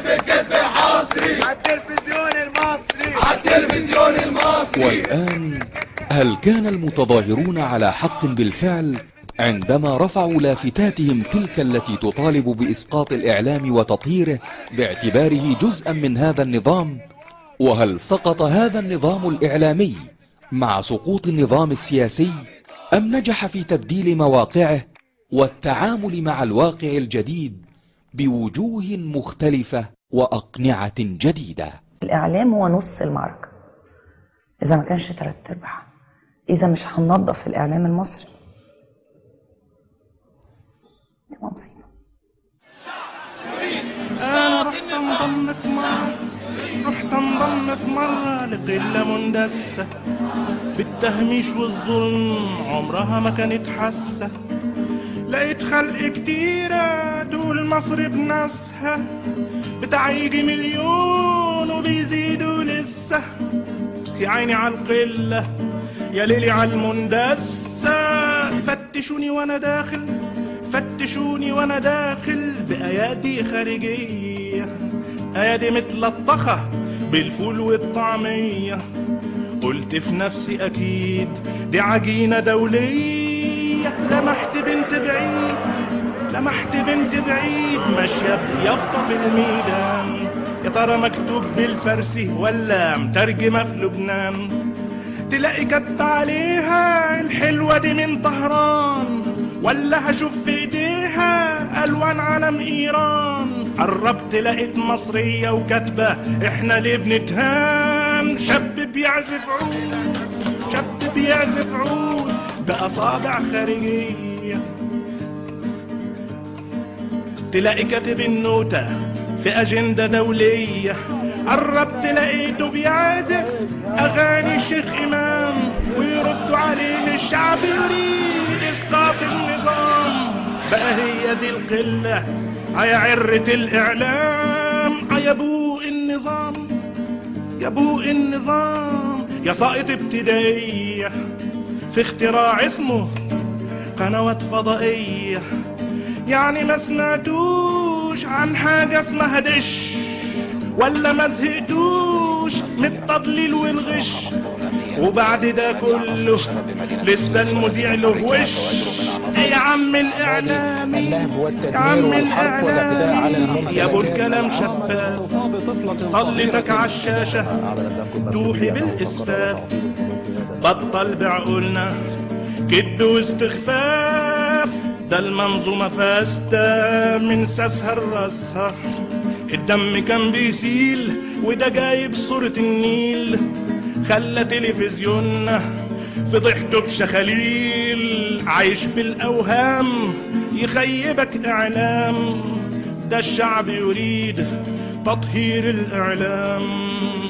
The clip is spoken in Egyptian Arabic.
الكذب حصري التلفزيون المصري التلفزيون المصري والآن هل كان المتظاهرون على حق بالفعل عندما رفعوا لافتاتهم تلك التي تطالب بإسقاط الإعلام وتطهيره باعتباره جزءا من هذا النظام وهل سقط هذا النظام الإعلامي مع سقوط النظام السياسي أم نجح في تبديل مواقعه والتعامل مع الواقع الجديد بوجوه مختلفة وأقنعة جديدة الإعلام هو نص المعركة إذا ما كانش تلات أرباعها إذا مش هننظف الإعلام المصري تبقى مصيبة انا رحت انضم في مرة رحت انضم في مرة لقلة مندسة بالتهميش والظلم عمرها ما كانت حاسة لقيت خلق كتيرة تقول مصر بناسها بتاع يجي مليون وبيزيدوا لسه يا عيني على القلة يا ليلي على المندسة فتشوني وانا داخل فتشوني وانا داخل بأيادي خارجية أيادي متلطخة بالفول والطعمية قلت في نفسي أكيد دي عجينة دولية لمحت بنت بعيد لمحت بنت بعيد ماشية بيافطة في الميدان يا ترى مكتوب بالفارسي ولا مترجمة في لبنان تلاقي كتب عليها الحلوة دي من طهران ولا هشوف في ايديها الوان علم ايران قربت لقيت مصرية وكاتبة احنا ليه بنتهان شاب بيعزف عود شاب بيعزف عود بأصابع خارجية تلاقي كاتب النوتة في أجندة دولية قربت لقيته بيعزف أغاني الشيخ إمام ويردوا عليه الشعب يريد إسقاط النظام بقى هي دي القلة يا عرة الإعلام يا بوق النظام يا بوق النظام يا ساقط ابتدائية في اختراع اسمه قنوات فضائية يعني ما سمعتوش عن حاجة اسمها دش ولا ما زهقتوش من التضليل والغش وبعد ده كله لسه المذيع له وش يا عم الاعلامي يا عم الاعلامي يا ابو الكلام شفاف طلتك عالشاشة توحي بالاسفاف بطل بعقولنا كد واستخفاف ده المنظومة فاسدة من ساسها لراسها الدم كان بيسيل وده جايب صورة النيل خلى تلفزيوننا في ضحكته بشخاليل عايش بالأوهام يخيبك إعلام ده الشعب يريد تطهير الإعلام